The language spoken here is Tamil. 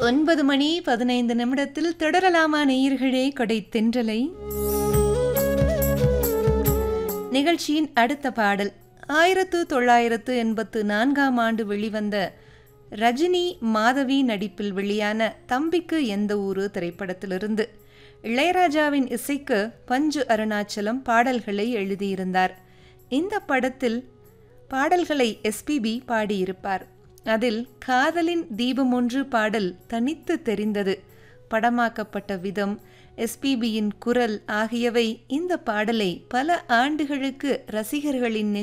ஒன்பது மணி பதினைந்து நிமிடத்தில் தொடரலாமா நேயர்களே கொடை தென்றலை நிகழ்ச்சியின் அடுத்த பாடல் ஆயிரத்து தொள்ளாயிரத்து எண்பத்து நான்காம் ஆண்டு வெளிவந்த ரஜினி மாதவி நடிப்பில் வெளியான தம்பிக்கு எந்த ஊரு திரைப்படத்திலிருந்து இளையராஜாவின் இசைக்கு பஞ்சு அருணாச்சலம் பாடல்களை எழுதியிருந்தார் இந்த படத்தில் பாடல்களை எஸ்பிபி பாடியிருப்பார் அதில் காதலின் தீபம் ஒன்று பாடல் தனித்து தெரிந்தது படமாக்கப்பட்ட விதம் எஸ்பிபியின் குரல் ஆகியவை இந்த பாடலை பல ஆண்டுகளுக்கு ரசிகர்களின்